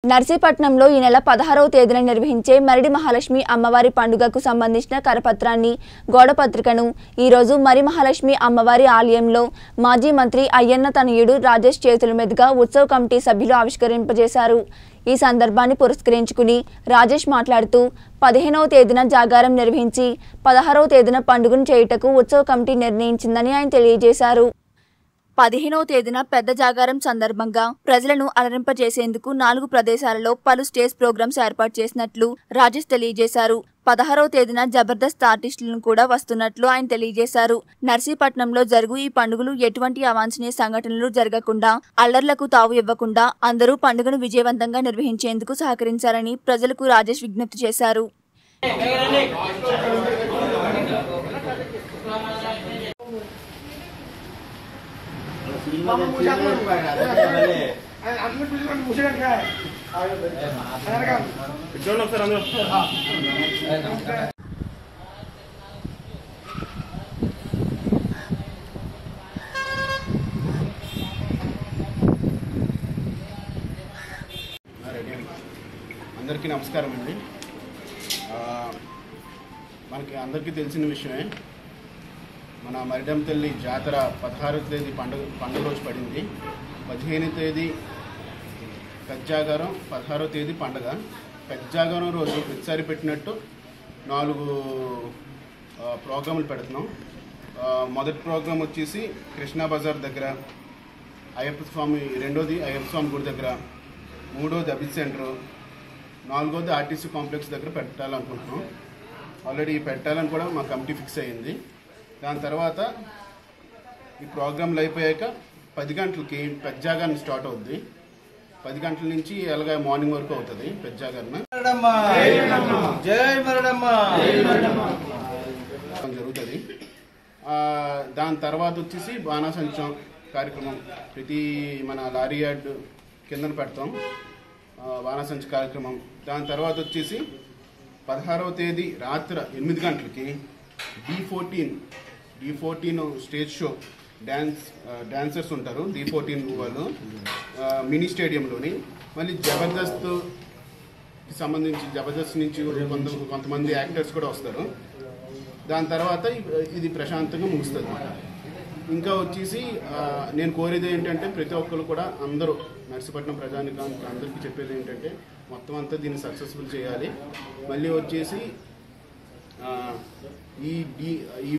నర్సీపట్నంలో ఈ నెల పదహారవ తేదీన నిర్వహించే మరిడి మహాలక్ష్మి అమ్మవారి పండుగకు సంబంధించిన కరపత్రాన్ని గోడపత్రికను ఈరోజు మరి మహాలక్ష్మి అమ్మవారి ఆలయంలో మాజీ మంత్రి అయ్యన్న తనయుడు రాజేష్ చేతుల మీదుగా ఉత్సవ కమిటీ సభ్యులు ఆవిష్కరింపజేశారు ఈ సందర్భాన్ని పురస్కరించుకుని రాజేష్ మాట్లాడుతూ పదిహేనవ తేదీన జాగారం నిర్వహించి పదహారవ తేదీన పండుగను చేయుటకు ఉత్సవ కమిటీ నిర్ణయించిందని ఆయన తెలియజేశారు పదిహేనవ తేదీన పెద్ద జాగారం సందర్భంగా ప్రజలను అలరింపజేసేందుకు నాలుగు ప్రదేశాలలో పలు స్టేజ్ ప్రోగ్రామ్స్ ఏర్పాటు చేసినట్లు రాజేష్ తెలియజేశారు పదహారవ తేదీన జబర్దస్త్ ఆర్టిస్టులను కూడా వస్తున్నట్లు ఆయన తెలియజేశారు నర్సీపట్నంలో జరుగు ఈ పండుగలు ఎటువంటి అవాంఛనీయ సంఘటనలు జరగకుండా అల్లర్లకు తావు ఇవ్వకుండా అందరూ పండుగను విజయవంతంగా నిర్వహించేందుకు సహకరించాలని ప్రజలకు రాజేష్ విజ్ఞప్తి చేశారు అందరూ పిలుచుకొని ముసలి కాయ చూడండి ఒకసారి అందరూ రెడీ అందరికీ నమస్కారం అండి ఆ, మనకి అందరికీ తెలిసిన విషయమే మన మరిడం తల్లి జాతర పదహారవ తేదీ పండుగ పండుగ రోజు పడింది పదిహేను తేదీ పెద్దాగారం పదహారవ తేదీ పండుగ పెద్దాగారం రోజు ప్రతిసారి పెట్టినట్టు నాలుగు ఆ, ప్రోగ్రాములు పెడుతున్నాం ఆ, మొదటి ప్రోగ్రాం వచ్చేసి కృష్ణా బజార్ దగ్గర అయ్యప్ప స్వామి రెండోది అయ్యప్ప స్వామి గుడి దగ్గర మూడోది అభిత్ సెంటర్ నాలుగోది ఆర్టీసీ కాంప్లెక్స్ దగ్గర పెట్టాలనుకుంటున్నాం ఆల్రెడీ పెట్టాలని కూడా మా కమిటీ ఫిక్స్ అయ్యింది దాని తర్వాత ఈ ప్రోగ్రాంలు అయిపోయాక పది గంటలకి పెద్దాగాన్ని స్టార్ట్ అవుద్ది పది గంటల నుంచి ఎలాగ మార్నింగ్ వరకు అవుతుంది పెద్దాగారిన మరడమ్మ జై మరడమ్మ జరుగుతుంది ఆ, దాని తర్వాత వచ్చేసి బాణాసంచం కార్యక్రమం ప్రతి మన లారీ యార్డ్ కిందన పెడతాం ఆ, బాణాసంచ కార్యక్రమం దాని తర్వాత వచ్చేసి పదహారవ తేదీ రాత్రి ఎనిమిది గంటలకి D fourteen D fourteen stage show dance ఆ, డాన్సర్స్ ఉంటారు డి ఫోర్టీన్ వాళ్ళు ఆ, మినీ స్టేడియంలోని మళ్ళీ జబర్దస్త్ కి సంబంధించి జబర్దస్త్ నుంచి కొంత కొంతమంది యాక్టర్స్ కూడా వస్తారు దాని తర్వాత ఇ- ఇది ప్రశాంతంగా ముగుస్తుంది ఇంకా వచ్చేసి ఆ, నేను కోరేది ఏంటంటే ప్రతి ఒక్కరు కూడా అందరూ నర్సీపట్నం ప్రజానికానికి అందరికీ చెప్పేది ఏంటంటే మొత్తం అంతా దీన్ని సక్సెస్ఫుల్ చేయాలి మళ్ళీ వచ్చేసి ఆ, ఈ డి ఈ